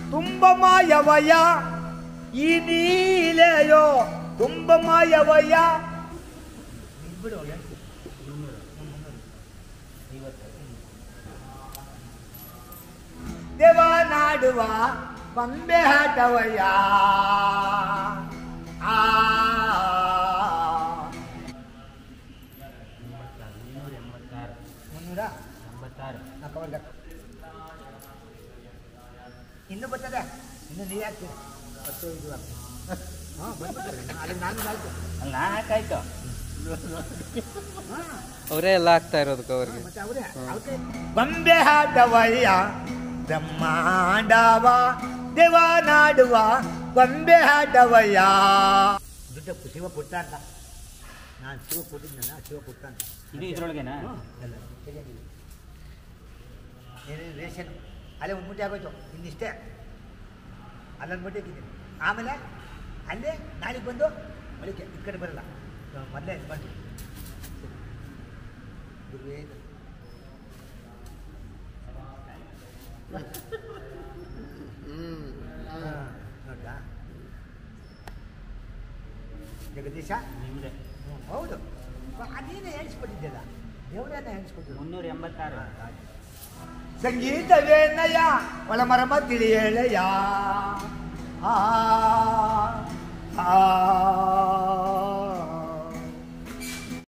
ತುಂಬ ಮಾಯವಯ್ಯ ಈ ನೀಲೆಯೋ ತುಂಬ ಮಾಯವಯ್ಯ ಬಿಡು ದೇವ ನಾಡುವ ಕೊಂಬೆ ಹಾಟವಯ್ಯ ಆ ಮುನ್ನೂರ ಎಂಬತ್ತಾರು ಮುನ್ನೂರ ಎಂಬತ್ತಾರು ನಾಲ್ಕವರ್ಗ ಇನ್ನು ಬರ್ತದೆ ಇನ್ನು ನೀರು ಹಾಕ್ತೀನಿ ಹತ್ತು ಇದು ಹಾಂ ಬಂದ್ಬಿಡ್ತದೆ ಅಲ್ಲಿ ನಾನು ಆಯ್ತು ಅಲ್ಲ ನಾ ಹಾಕಾಯ್ತು ಹಾಂ ಅವರೇ ಎಲ್ಲ ಆಗ್ತಾ ಇರೋದಕ್ಕೆ ಅವ್ರಿಗೆ ಮತ್ತೆ ಅವರೇ ಅವಕ್ಕೆ ಗೊಂಬೆ ಹಾಟವಯ್ಯ ಬ್ರಹ್ಮಾಂಡವ ದೇವ ನಾಡುವ ಗೊಂಬೆ ಹಾಟವಯ್ಯ ದುಡ್ಡ ಶಿವ ಪುಟ್ಟ ಅಂತ ನಾನು ಶಿವ ಕೊಟ್ಟಿದ್ದಲ್ಲ ಶಿವ ಪುಟ್ಟ ಅಂತ ಇದು ಇದ್ರೊಳಗೆನಾ ಎಲ್ಲ ಸರಿಯಾಗಿಲ್ಲ ಏನೇನು ರೇಷನ್ ಅಲ್ಲೇ ಒಂದು ಮುಟ್ಟೆ ಆಗೋಯ್ತು ಇನ್ನಿಷ್ಟೇ ಅಲ್ಲೊಂದು ಮುಟ್ಟೆ ಇಟ್ಟಿದ್ದೀನಿ ಆಮೇಲೆ ಅಲ್ಲೇ ನಾಳೆಗೆ ಬಂದು ಮಳಿಕೆ ಈ ಕಡೆ ಬರಲ್ಲ ಮೊದಲೇ ಬಂದು ಗುರುವೇ ನೋಡ್ರಾ ಜಗದೀಶ ನಿಮ್ದೆ ಹ್ಮ್, ಹೌದು ಅದೇನೇ ಹೇಳಿಸ್ಕೊಟ್ಟಿದ್ದೆಲ್ಲ ದೇವರನ್ನ ಹೇಳಿಸ್ಕೊಟ್ಟಿದ್ದು ಮುನ್ನೂರ ಎಂಬತ್ತಾರು ಸಂಗೀತವೇ ನಯ ಒಳ ಮರಮ ತಿಳಿಯಳೆಯ ಆ ಆ